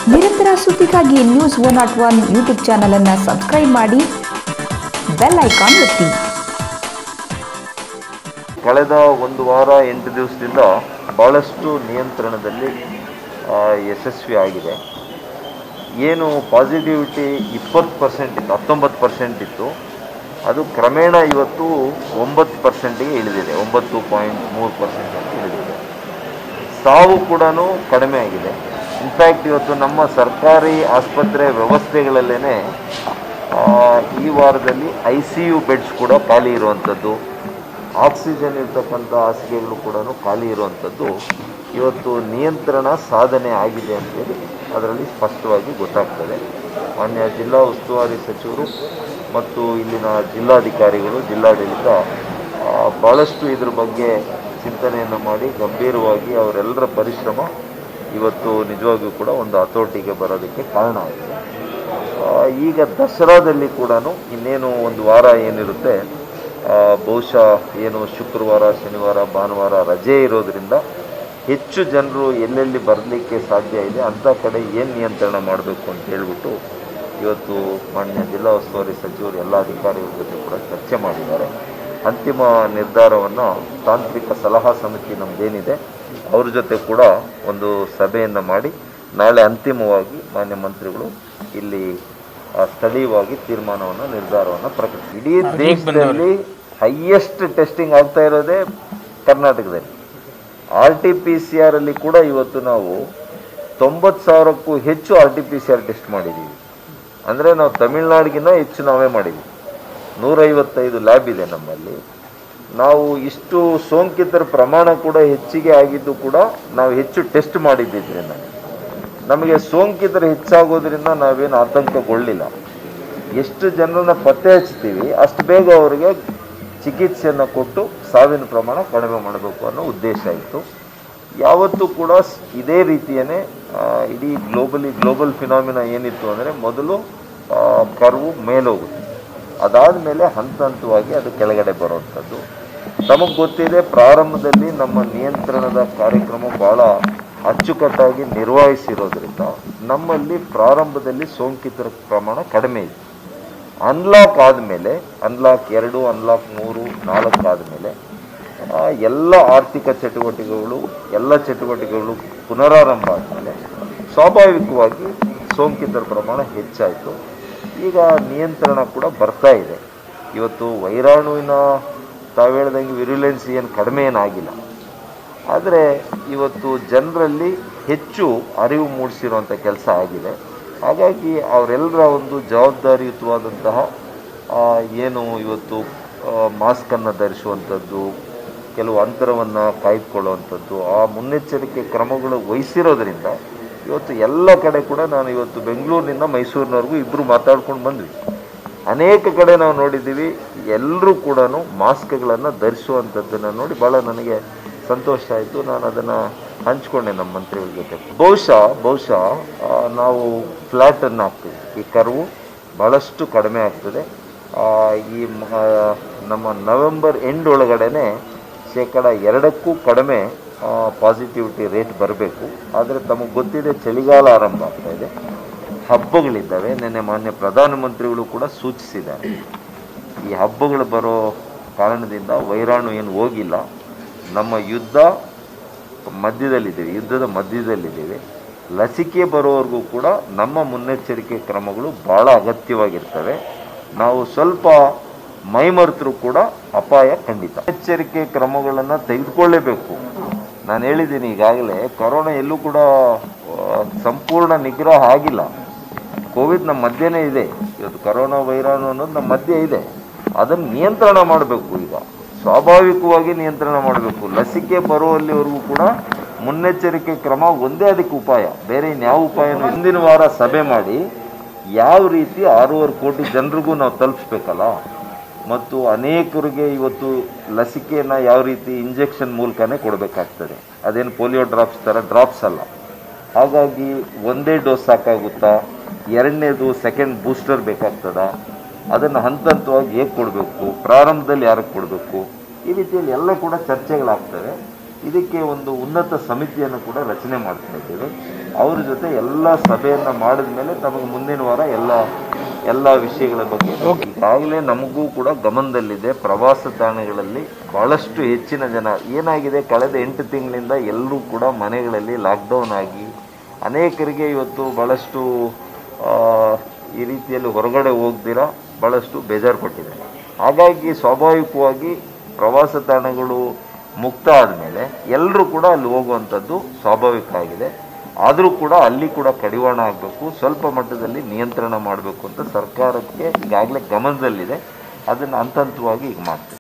ನಿರಂತರ ಸುದ್ದಿಗಾಗಿ news one not one YouTube ಚಾನಲನ್ನು ಸಬ್ಸ್ಕ್ರೈಬ್ ಮಾಡಿ ಬೆಲ್ ಐಕಾನ್ ಒತ್ತಿ ಕಳೆದ ಒಂದು ವಾರ ಎಂಟು ದಿವಸದಿಂದ ಭಾಳಷ್ಟು ನಿಯಂತ್ರಣದಲ್ಲಿ ಆ, ಯಶಸ್ವಿ ಆಗಿದೆ ಏನು ಪಾಸಿಟಿವಿಟಿ ಇಪ್ಪತ್ತು ಪರ್ಸೆಂಟ್ ಇತ್ತು ಹತ್ತೊಂಬತ್ತು ಪರ್ಸೆಂಟ್ ಇತ್ತು ಅದು ಕ್ರಮೇಣ ಇವತ್ತು ಒಂಬತ್ತು ಪರ್ಸೆಂಟಿಗೆ ಇಳಿದಿದೆ ಒಂಬತ್ತು ಪಾಯಿಂಟ್ ಮೂರು ಪರ್ಸೆಂಟ್ ಅಂತ ಇಳಿದಿದೆ ಸಾವು ಕೂಡ ಕಡಿಮೆ ಆಗಿದೆ ಇನ್ಫ್ಯಾಕ್ಟ್ ಇವತ್ತು ನಮ್ಮ ಸರ್ಕಾರಿ ಆಸ್ಪತ್ರೆ ವ್ಯವಸ್ಥೆಗಳಲ್ಲೇ ಈ ವಾರದಲ್ಲಿ ಐ ಸಿ ಯು ಬೆಡ್ಸ್ ಕೂಡ ಖಾಲಿ ಇರುವಂಥದ್ದು ಆಕ್ಸಿಜನ್ ಇರ್ತಕ್ಕಂಥ ಹಾಸಿಗೆಗಳು ಕೂಡ ಖಾಲಿ ಇರುವಂಥದ್ದು ಇವತ್ತು ನಿಯಂತ್ರಣ ಸಾಧನೆ ಆಗಿದೆ ಅಂತೇಳಿ ಅದರಲ್ಲಿ ಸ್ಪಷ್ಟವಾಗಿ ಗೊತ್ತಾಗ್ತದೆ ಮಾನ್ಯ ಜಿಲ್ಲಾ ಉಸ್ತುವಾರಿ ಸಚಿವರು ಮತ್ತು ಇಲ್ಲಿನ ಜಿಲ್ಲಾಧಿಕಾರಿಗಳು ಜಿಲ್ಲಾಡಳಿತ ಆ, ಭಾಳಷ್ಟು ಇದ್ರ ಬಗ್ಗೆ ಚಿಂತನೆಯನ್ನು ಮಾಡಿ ಗಂಭೀರವಾಗಿ ಅವರೆಲ್ಲರ ಪರಿಶ್ರಮ ಇವತ್ತು ನಿಜವಾಗಿಯೂ ಕೂಡ ಒಂದು ಹತೋಟಿಗೆ ಬರೋದಕ್ಕೆ ಕಾರಣ ಆಗಿದೆ ಆ, ಈಗ ದಸರಾದಲ್ಲಿ ಕೂಡ ಇನ್ನೇನು ಒಂದು ವಾರ ಏನಿರುತ್ತೆ ಆ, ಬಹುಶಃ ಏನು ಶುಕ್ರವಾರ ಶನಿವಾರ ಭಾನುವಾರ ರಜೆ ಇರೋದ್ರಿಂದ ಹೆಚ್ಚು ಜನರು ಎಲ್ಲೆಲ್ಲಿ ಬರಲಿಕ್ಕೆ ಸಾಧ್ಯ ಇದೆ ಅಂಥ ಕಡೆ ಏನು ನಿಯಂತ್ರಣ ಮಾಡಬೇಕು ಅಂತ ಹೇಳ್ಬಿಟ್ಟು ಇವತ್ತು ಮಾನ್ಯ ಜಿಲ್ಲಾ ಉಸ್ತುವಾರಿ ಸಚಿವರು ಎಲ್ಲ ಅಧಿಕಾರಿಗಳ ಜೊತೆ ಕೂಡ ಚರ್ಚೆ ಮಾಡಿದ್ದಾರೆ ಅಂತಿಮ ನಿರ್ಧಾರವನ್ನು ತಾಂತ್ರಿಕ ಸಲಹಾ ಸಮಿತಿ ನಮ್ಮದೇನಿದೆ ಅವ್ರ ಜೊತೆ ಕೂಡ ಒಂದು ಸಭೆಯನ್ನು ಮಾಡಿ ನಾಳೆ ಅಂತಿಮವಾಗಿ ಮಾನ್ಯ ಮಂತ್ರಿಗಳು ಇಲ್ಲಿ ಆ, ಸ್ಥಳೀಯವಾಗಿ ತೀರ್ಮಾನವನ್ನು ನಿರ್ಧಾರವನ್ನು ಪ್ರಕಟಿಸಿ ಇಡೀ ದೇಶದಲ್ಲಿ ಹೈಯೆಸ್ಟ್ ಟೆಸ್ಟಿಂಗ್ ಆಗ್ತಾ ಇರೋದೇ ಕರ್ನಾಟಕದಲ್ಲಿ R T P C R ಅಲ್ಲಿ ಕೂಡ ಇವತ್ತು ನಾವು ತೊಂಬತ್ತು ಸಾವಿರಕ್ಕೂ ಹೆಚ್ಚು R T P C R test ಮಾಡಿದ್ದೀವಿ ಅಂದರೆ ನಾವು ತಮಿಳ್ನಾಡಿಗಿನ್ನ ಹೆಚ್ಚು ನಾವೇ ಮಾಡಿದ್ದೀವಿ ನೂರೈವತ್ತೈದು ಲ್ಯಾಬ್ ಇದೆ ನಮ್ಮಲ್ಲಿ ನಾವು ಇಷ್ಟು ಸೋಂಕಿತರ ಪ್ರಮಾಣ ಕೂಡ ಹೆಚ್ಚಿಗೆ ಆಗಿದ್ದು ಕೂಡ ನಾವು ಹೆಚ್ಚು ಟೆಸ್ಟ್ ಮಾಡಿದ್ದಿದ್ರಿಂದ ನಮಗೆ ಸೋಂಕಿತರು ಹೆಚ್ಚಾಗೋದ್ರಿಂದ ನಾವೇನು ಆತಂಕಗೊಳ್ಳಿಲ್ಲ ಎಷ್ಟು ಜನರನ್ನ ಪತ್ತೆ ಹಚ್ತೀವಿ ಅಷ್ಟು ಬೇಗ ಅವರಿಗೆ ಚಿಕಿತ್ಸೆಯನ್ನು ಕೊಟ್ಟು ಸಾವಿನ ಪ್ರಮಾಣ ಕಡಿಮೆ ಮಾಡಬೇಕು ಅನ್ನೋ ಉದ್ದೇಶ ಇತ್ತು ಯಾವತ್ತೂ ಕೂಡ ಸ್- ಇದೇ ರೀತಿಯೇ ಇಡೀ ಗ್ಲೋಬಲಿ ಗ್ಲೋಬಲ್ ಫಿನಾಮಿನ ಏನಿತ್ತು ಅಂದರೆ ಮೊದಲು ಆ, ಕರ್ವು ಮೇಲೋಗುತ್ತೆ ಅದಾದಮೇಲೆ ಹಂತ ಹಂತವಾಗಿ ಅದು ಕೆಳಗಡೆ ಬರುವಂಥದ್ದು ನಮಗೆ ಗೊತ್ತಿದೆ ಪ್ರಾರಂಭದಲ್ಲಿ ನಮ್ಮ ನಿಯಂತ್ರಣದ ಕಾರ್ಯಕ್ರಮ ಭಾಳ ಅಚ್ಚುಕಟ್ಟಾಗಿ ನಿರ್ವಹಿಸಿರೋದ್ರಿಂದ ನಮ್ಮಲ್ಲಿ ಪ್ರಾರಂಭದಲ್ಲಿ ಸೋಂಕಿತರ ಪ್ರಮಾಣ ಕಡಿಮೆ ಇದೆ ಅನ್ಲಾಕ್ ಆದಮೇಲೆ ಅನ್ಲಾಕ್ ಎರಡು ಅನ್ಲಾಕ್ ಮೂರು ನಾಲ್ಕು ಆದಮೇಲೆ ಎಲ್ಲ ಆರ್ಥಿಕ ಚಟುವಟಿಕೆಗಳು ಎಲ್ಲ ಚಟುವಟಿಕೆಗಳು ಪುನರಾರಂಭ ಆದಮೇಲೆ ಸ್ವಾಭಾವಿಕವಾಗಿ ಸೋಂಕಿತರ ಪ್ರಮಾಣ ಹೆಚ್ಚಾಯಿತು ಈಗ ನಿಯಂತ್ರಣ ಕೂಡ ಬರ್ತಾ ಇದೆ ಇವತ್ತು ವೈರಾಣುವಿನ ತಾವು ಹೇಳ್ದಂಗೆ ವಿರುಲೆನ್ಸ್ ಏನು ಕಡಿಮೆ ಏನಾಗಿಲ್ಲ ಆದರೆ ಇವತ್ತು ಜನರಲ್ಲಿ ಹೆಚ್ಚು ಅರಿವು ಮೂಡಿಸಿರುವಂಥ ಕೆಲಸ ಆಗಿದೆ ಹಾಗಾಗಿ ಅವರೆಲ್ಲರ ಒಂದು ಜವಾಬ್ದಾರಿಯುತವಾದಂತಹ ಆ, ಏನು ಇವತ್ತು ಮಾಸ್ಕನ್ನು ಧರಿಸುವಂಥದ್ದು ಕೆಲವು ಅಂತರವನ್ನು ಕಾಯ್ದುಕೊಳ್ಳುವಂಥದ್ದು ಆ ಮುನ್ನೆಚ್ಚರಿಕೆ ಕ್ರಮಗಳು ವಹಿಸಿರೋದ್ರಿಂದ ಇವತ್ತು ಎಲ್ಲ ಕಡೆ ಕೂಡ ನಾನು ಇವತ್ತು ಬೆಂಗಳೂರಿನಿಂದ ಮೈಸೂರಿನವರೆಗೂ ಇಬ್ಬರು ಮಾತಾಡ್ಕೊಂಡು ಬಂದ್ವಿ ಅನೇಕ ಕಡೆ ನಾವು ನೋಡಿದ್ದೀವಿ ಎಲ್ಲರೂ ಕೂಡ ಮಾಸ್ಕ್ಗಳನ್ನು ಧರಿಸುವಂಥದ್ದನ್ನು ನೋಡಿ ಭಾಳ ನನಗೆ ಸಂತೋಷ ಆಯಿತು ನಾನು ಅದನ್ನು ಹಂಚ್ಕೊಂಡೆ ನಮ್ಮ ಮಂತ್ರಿಗಳ ಜೊತೆ ಬಹುಶಃ ಬಹುಶಃ ಆ, ನಾವು ಫ್ಲ್ಯಾಟನ್ನು ಹಾಕ್ತೀವಿ ಈ ಕರ್ವು ಭಾಳಷ್ಟು ಕಡಿಮೆ ಆಗ್ತದೆ ಆ, ಈ ಮ- ನಮ್ಮ ನವೆಂಬರ್ ಎಂಡ್ ಒಳಗಡೆನೆ ಶೇಕಡ ಎರಡಕ್ಕೂ ಕಡಿಮೆ ಪಾಸಿಟಿವಿಟಿ ರೇಟ್ ಬರಬೇಕು ಆದರೆ ತಮಗೆ ಗೊತ್ತಿದೆ ಚಳಿಗಾಲ ಆರಂಭ ಆಗ್ತಾ ಇದೆ ಹಬ್ಬಗಳಿದ್ದಾವೆ ನಿನ್ನೆ ಮಾನ್ಯ ಪ್ರಧಾನಮಂತ್ರಿಗಳು ಕೂಡ ಸೂಚಿಸಿದ್ದಾರೆ ಈ ಹಬ್ಬಗಳು ಬರೋ ಕಾರಣದಿಂದ ವೈರಾಣು ಏನು ಹೋಗಿಲ್ಲ ನಮ್ಮ ಯುದ್ಧ ಮಧ್ಯದಲ್ಲಿದ್ದೀವಿ ಯುದ್ಧದ ಮಧ್ಯದಲ್ಲಿದ್ದೀವಿ ಲಸಿಕೆ ಬರೋವರೆಗೂ ಕೂಡ ನಮ್ಮ ಮುನ್ನೆಚ್ಚರಿಕೆ ಕ್ರಮಗಳು ಭಾಳ ಅಗತ್ಯವಾಗಿರ್ತವೆ ನಾವು ಸ್ವಲ್ಪ ಮೈಮರೆತರೂ ಕೂಡ ಅಪಾಯ ಖಂಡಿತ ಎಚ್ಚರಿಕೆ ಕ್ರಮಗಳನ್ನು ತೆಗೆದುಕೊಳ್ಳೇಬೇಕು ನಾನು ಹೇಳಿದ್ದೀನಿ ಈಗಾಗಲೇ ಕೊರೋನಾ ಎಲ್ಲೂ ಕೂಡ ಆ, ಸಂಪೂರ್ಣ ನಿಗ್ರಹ ಆಗಿಲ್ಲ ಕೋವಿಡ್ ನಮ್ಮ ಮಧ್ಯೆನೇ ಇದೆ ಇವತ್ತು ಕರೋನಾ ವೈರಾಣು ಅನ್ನೋದು ನಮ್ಮ ಮಧ್ಯೆ ಇದೆ ಅದನ್ನು ನಿಯಂತ್ರಣ ಮಾಡಬೇಕು ಈಗ ಸ್ವಾಭಾವಿಕವಾಗಿ ನಿಯಂತ್ರಣ ಮಾಡಬೇಕು ಲಸಿಕೆ ಬರುವಲ್ಲಿವರೆಗೂ ಕೂಡ ಮುನ್ನೆಚ್ಚರಿಕೆ ಕ್ರಮ ಒಂದೇ ಅದಕ್ಕೆ ಉಪಾಯ ಬೇರೆ ಇನ್ಯಾವ ಉಪಾಯನೂ ಹಿಂದಿನ ವಾರ ಸಭೆ ಮಾಡಿ ಯಾವ ರೀತಿ ಆರೂವರೆ ಕೋಟಿ ಜನರಿಗೂ ನಾವು ತಲುಪಿಸ್ಬೇಕಲ್ಲ ಮತ್ತು ಅನೇಕರಿಗೆ ಇವತ್ತು ಲಸಿಕೆಯನ್ನು ಯಾವ ರೀತಿ ಇಂಜೆಕ್ಷನ್ ಮೂಲಕನೇ ಕೊಡಬೇಕಾಗ್ತದೆ ಅದೇನು ಪೋಲಿಯೋ ಡ್ರಾಪ್ಸ್ ಥರ ಡ್ರಾಪ್ಸ್ ಅಲ್ಲ ಹಾಗಾಗಿ ಒಂದೇ ಡೋಸ್ ಸಾಕಾಗುತ್ತಾ ಎರಡನೇದು ಸೆಕೆಂಡ್ ಬೂಸ್ಟರ್ ಬೇಕಾಗ್ತದಾ ಅದನ್ನು ಹಂತ ಹಂತವಾಗಿ ಹೇಗೆ ಕೊಡಬೇಕು ಪ್ರಾರಂಭದಲ್ಲಿ ಯಾರಿಗೆ ಕೊಡಬೇಕು ಈ ರೀತಿಯಲ್ಲಿ ಎಲ್ಲ ಕೂಡ ಚರ್ಚೆಗಳಾಗ್ತವೆ ಇದಕ್ಕೆ ಒಂದು ಉನ್ನತ ಸಮಿತಿಯನ್ನು ಕೂಡ ರಚನೆ ಮಾಡ್ತಾ ಇದ್ದೇವೆ ಅವ್ರ ಜೊತೆ ಎಲ್ಲ ಸಭೆಯನ್ನು ಮಾಡಿದ ಮೇಲೆ ತಮಗೆ ಮುಂದಿನ ವಾರ ಎಲ್ಲ ಎಲ್ಲ ವಿಷಯಗಳ ಬಗ್ಗೆ ಈಗಾಗಲೇ ನಮಗೂ ಕೂಡ ಗಮನದಲ್ಲಿದೆ ಪ್ರವಾಸ ತಾಣಗಳಲ್ಲಿ ಬಹಳಷ್ಟು ಹೆಚ್ಚಿನ ಜನ ಏನಾಗಿದೆ ಕಳೆದ ಎಂಟು ತಿಂಗಳಿಂದ ಎಲ್ಲರೂ ಕೂಡ ಮನೆಗಳಲ್ಲಿ ಲಾಕ್ಡೌನ್ ಆಗಿ ಅನೇಕರಿಗೆ ಇವತ್ತು ಭಾಳಷ್ಟು ಆ, ಈ ರೀತಿಯಲ್ಲಿ ಹೊರಗಡೆ ಹೋಗ್ದಿರಾ ಭಾಳಷ್ಟು ಬೇಜಾರು ಪಟ್ಟಿದ್ದಾರೆ ಹಾಗಾಗಿ ಸ್ವಾಭಾವಿಕವಾಗಿ ಪ್ರವಾಸ ತಾಣಗಳು ಮುಕ್ತ ಆದಮೇಲೆ ಎಲ್ಲರೂ ಕೂಡ ಅಲ್ಲಿ ಹೋಗುವಂಥದ್ದು ಸ್ವಾಭಾವಿಕ ಆಗಿದೆ ಆದರೂ ಕೂಡ ಅಲ್ಲಿ ಕೂಡ ಕಡಿವಾಣ ಆಗಬೇಕು ಸ್ವಲ್ಪ ಮಟ್ಟದಲ್ಲಿ ನಿಯಂತ್ರಣ ಮಾಡಬೇಕು ಅಂತ ಸರ್ಕಾರಕ್ಕೆ ಈಗಾಗಲೇ ಗಮನದಲ್ಲಿದೆ ಅದನ್ನು ಹಂತ ಹಂತವಾಗಿ ಈಗ ಮಾಡ್ತೀವಿ